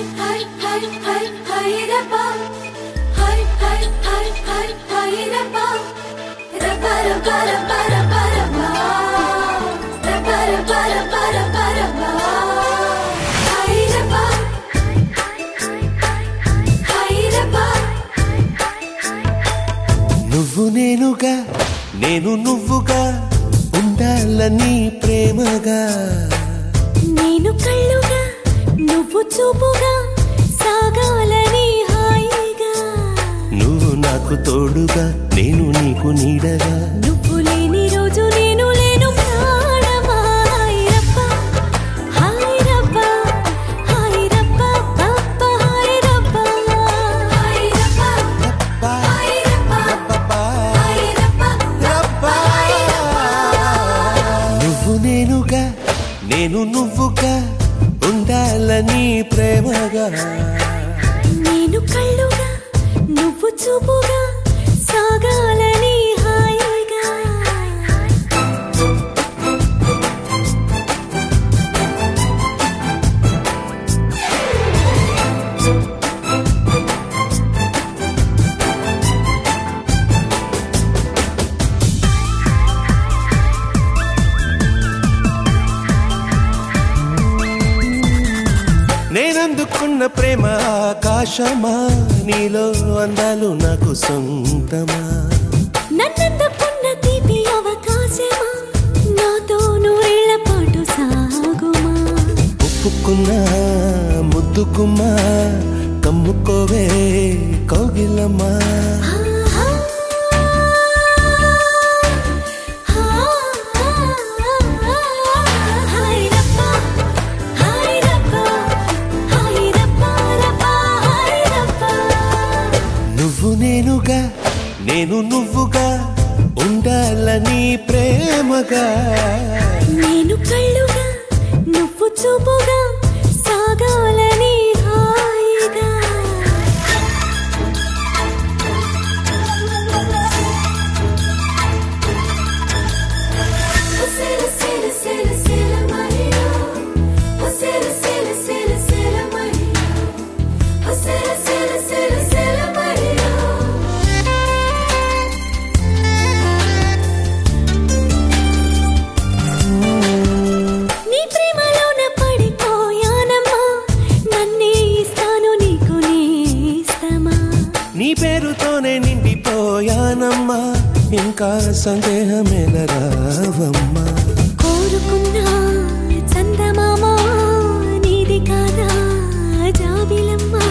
నువ్వు నేనుగా నేను నువ్వుగా ఉండాలని ప్రేమగా నేను కళ్ళుగా నువ్వు చూపుగా సాగాలని హాయిగా నువ్వు నాకు తోడుగా నేను నీకు నీడగా నువ్వు లేని రోజు నేను లేను ప్రాణమా హాయ్ రబ్బా హాయ్ రబ్బా హాయ్ రబ్బా రబ్బా హాయ్ రబ్బా హాయ్ రబ్బా హాయ్ రబ్బా హాయ్ రబ్బా నువ్వు నేనుగా నేను నువ్వుగా ఉండాలని ప్రేమగా నేను కళ్ళుగా నువ్వు చూపుగా సాగాలని హాయిగా నేనందుకున్న ప్రేమ ఆకాశమా నీలో అందాలు నాకు సొంతమా నన్నందుకున్న తీపి అవకాశమా నాతో నూరేళ్ల పాటు సాగుమా ఒప్పుకున్నా ముద్దుకుమ్మా కమ్ముకోవే కౌగిలమ్మా ఆహా. హాయ్ రబ్బా హాయ్ రబ్బా హాయ్ రబ్బా రబ్బా హాయ్ రబ్బా నువ్వు నేనుగా నేను నువ్వుగా ఉండాలని ప్రేమగా నేను కళ్ళుగా నువ్వు చూపుగా సాగాలని హాయిగా నీ ప్రేమలోన పడిపోయానమ్మా నన్నే ఇస్తాను నీకు నేస్తమా నీ పేరుతోనే నిండిపోయానమ్మా ఇంకా సందేహమేలరావమ్మా కోరుకున్నా చందమామ నీది కాదా జాబిలమ్మా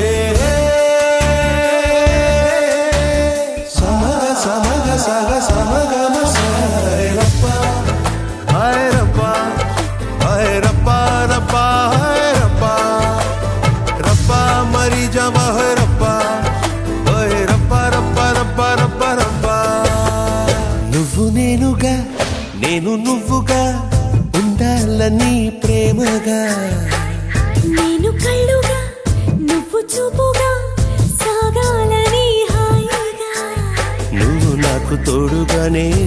సమగ సమగ సగ సమగమ సాయరప్ప హాయరప్ప హాయరప్ప రప్ప హాయరప్ప రప్ప మరి జవహరప్ప హాయరప్ప రప్ప రప్ప రప్ప రప్ప నువ్వు నేనుగా నేను నువ్వుగా ఉండాలని ప్రేమగా నేను కళ్ళుగా నువ్వు చూపుగా సాగాలని హాయిగా నువ్వు నాకు తోడుగానే